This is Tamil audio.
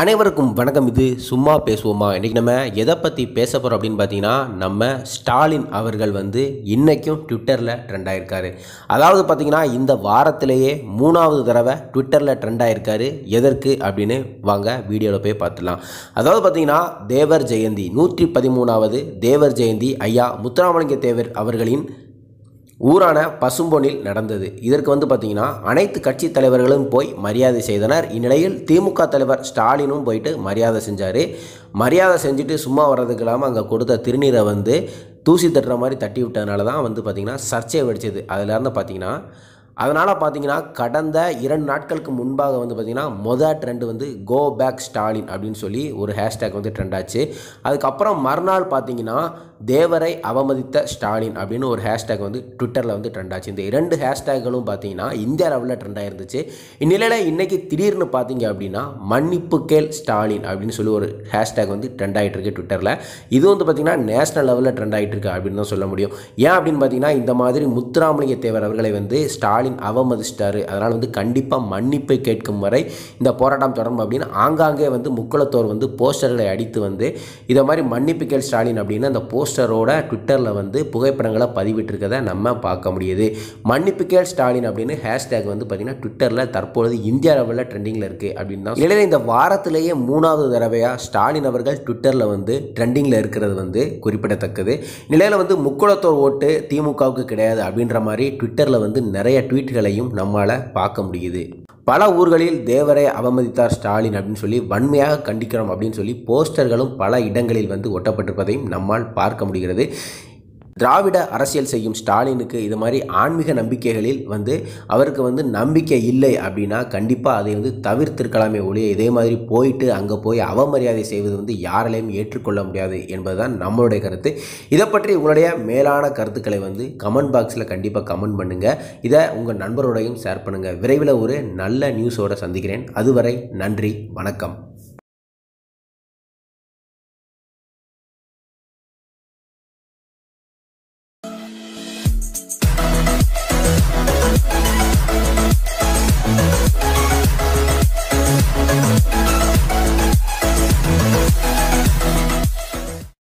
அனைவருக்கும் வணக்கம் இது சும்மா பேசுவோமா இன்றைக்கி நம்ம எதை பற்றி பேச போகிறோம் அப்படின்னு பார்த்தீங்கன்னா நம்ம ஸ்டாலின் அவர்கள் வந்து இன்றைக்கும் ட்விட்டரில் ட்ரெண்ட் ஆயிருக்காரு அதாவது பார்த்தீங்கன்னா இந்த வாரத்திலேயே மூணாவது தடவை ட்விட்டரில் ட்ரெண்ட் ஆயிருக்காரு எதற்கு அப்படின்னு வாங்க வீடியோவில் போய் பார்த்துலாம் அதாவது பார்த்தீங்கன்னா தேவர் ஜெயந்தி நூற்றி பதிமூணாவது தேவர் ஜெயந்தி ஐயா முத்துராமலிங்க தேவர் அவர்களின் ஊரான பசும்பொனில் நடந்தது இதற்கு வந்து பார்த்தீங்கன்னா அனைத்து கட்சி தலைவர்களும் போய் மரியாதை செய்தனர் இந்நிலையில் திமுக தலைவர் ஸ்டாலினும் போயிட்டு மரியாதை செஞ்சார் மரியாதை செஞ்சுட்டு சும்மா வர்றதுக்கு இல்லாமல் அங்கே கொடுத்த திருநீரை வந்து தூசி தட்டுற மாதிரி தட்டி விட்டதுனால தான் வந்து பார்த்திங்கன்னா சர்ச்சை வெடிச்சது அதில் இருந்து பார்த்தீங்கன்னா அதனால் பார்த்தீங்கன்னா கடந்த இரண்டு நாட்களுக்கு முன்பாக வந்து பார்த்திங்கன்னா மொதல் ட்ரெண்ட் வந்து கோ பேக் ஸ்டாலின் அப்படின்னு சொல்லி ஒரு ஹேஷ்டேக் வந்து ட்ரெண்ட் ஆச்சு அதுக்கப்புறம் மறுநாள் பார்த்தீங்கன்னா தேவரை அவமதித்த ஸ்டாலின் அப்படின்னு ஒரு ஹேஷ்டேக் வந்து ட்விட்டரில் வந்து ட்ரெண்ட் ஆச்சு இந்த இரண்டு ஹேஷ்டேக்களும் பார்த்தீங்கன்னா இந்திய அளவில் ட்ரெண்ட் ஆயிருந்துச்சு இந்நிலையில் இன்றைக்கி திடீர்னு பார்த்தீங்க அப்படின்னா மன்னிப்பு கேள் ஸ்டாலின் அப்படின்னு சொல்லி ஒரு ஹேஷ்டேக் வந்து ட்ரெண்ட் ஆகிட்டு இருக்கு ட்விட்டரில் இது வந்து பார்த்திங்கன்னா நேஷனல் லெவலில் ட்ரெண்ட் ஆகிட்டு இருக்கு அப்படின்னு தான் சொல்ல முடியும் ஏன் அப்படின்னு பார்த்தீங்கன்னா இந்த மாதிரி முத்துராமலிங்க தேவர் அவர்களை வந்து ஸ்டாலின் அவமதிச்சிட்டாரு அதனால் வந்து கண்டிப்பாக மன்னிப்பை கேட்கும் வரை இந்த போராட்டம் தொடரும் அப்படின்னு ஆங்காங்கே வந்து முக்குளத்தோர் வந்து போஸ்டர்களை அடித்து வந்து இதை மாதிரி மன்னிப்பு கேள் ஸ்டாலின் அப்படின்னு அந்த போஸ்டரோட ட்விட்டரில் வந்து புகைப்படங்களை பதிவிட்டிருக்கதை நம்ம பார்க்க முடியுது மன்னிப்பு கேள் ஸ்டாலின் அப்படின்னு ஹேஷ்டேக் வந்து பார்த்திங்கன்னா ட்விட்டரில் தற்பொழுது இந்தியா லெவலில் ட்ரெண்டிங்கில் இருக்குது அப்படின்னு தான் இடையில இந்த வாரத்திலேயே மூணாவது தடவையாக ஸ்டாலின் அவர்கள் ட்விட்டரில் வந்து ட்ரெண்டிங்கில் இருக்கிறது வந்து குறிப்பிடத்தக்கது நிலையில் வந்து முக்குளத்தோர் ஓட்டு திமுகவுக்கு கிடையாது அப்படின்ற மாதிரி ட்விட்டரில் வந்து நிறைய ட்வீட்களையும் நம்மளால் பார்க்க முடியுது பல ஊர்களில் தேவரை அவமதித்தார் ஸ்டாலின் அப்படின்னு சொல்லி வன்மையாக கண்டிக்கிறோம் அப்படின்னு சொல்லி போஸ்டர்களும் பல இடங்களில் வந்து ஒட்டப்பட்டிருப்பதையும் நம்மால் பார்க்க முடிகிறது திராவிட அரசியல் செய்யும் ஸ்டாலினுக்கு இது மாதிரி ஆன்மீக நம்பிக்கைகளில் வந்து அவருக்கு வந்து நம்பிக்கை இல்லை அப்படின்னா கண்டிப்பாக அதை வந்து தவிர்த்திருக்கலாமே ஒழிய இதே மாதிரி போயிட்டு அங்கே போய் அவமரியாதை செய்வது வந்து யாராலையும் ஏற்றுக்கொள்ள முடியாது என்பதுதான் நம்மளுடைய கருத்து இதை பற்றி உங்களுடைய மேலான கருத்துக்களை வந்து கமெண்ட் பாக்ஸில் கண்டிப்பாக கமெண்ட் பண்ணுங்கள் இதை உங்கள் நண்பரோடையும் ஷேர் பண்ணுங்கள் விரைவில் ஒரு நல்ல நியூஸோடு சந்திக்கிறேன் அதுவரை நன்றி வணக்கம்